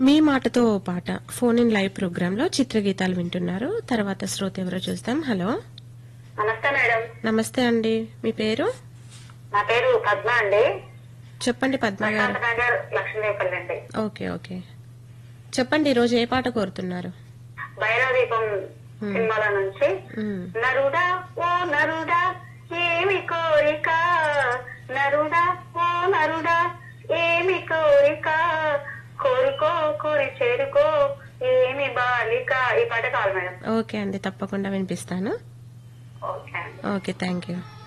మీ మాటతో ఓ పాట phone in live programme లో చిత్రగీతాలు వింటున్నారు తర్వాత శ్రోత ఎవరో చూస్తాం హలో నమస్తే మేడం నమస్తే అండి మీ పేరు నా పేరు పద్మ అండి చెప్పండి పద్మ గారు ప్రశాంత్ నగర్ లక్ష్మీదేవపల్లి అండి ఓకే ఓకే చెప్పండి ఈ రోజు ఏ పాట కోరుతున్నారు భైరవ దీపం సినిమాల నుంచి మ్మ్. నరుడా ఓ నరుడా ఏమి కోరిక నరుడా ఓ నరుడా ఏమి కోరిక కోరుకో కోరి చేరుకో ఏమి బాలిక ఈ పాట కావాలి మేడం ఓకే అండి తప్పకుండా వినిపిస్తాను ఓకే అండి ఓకే థ్యాంక్ యూ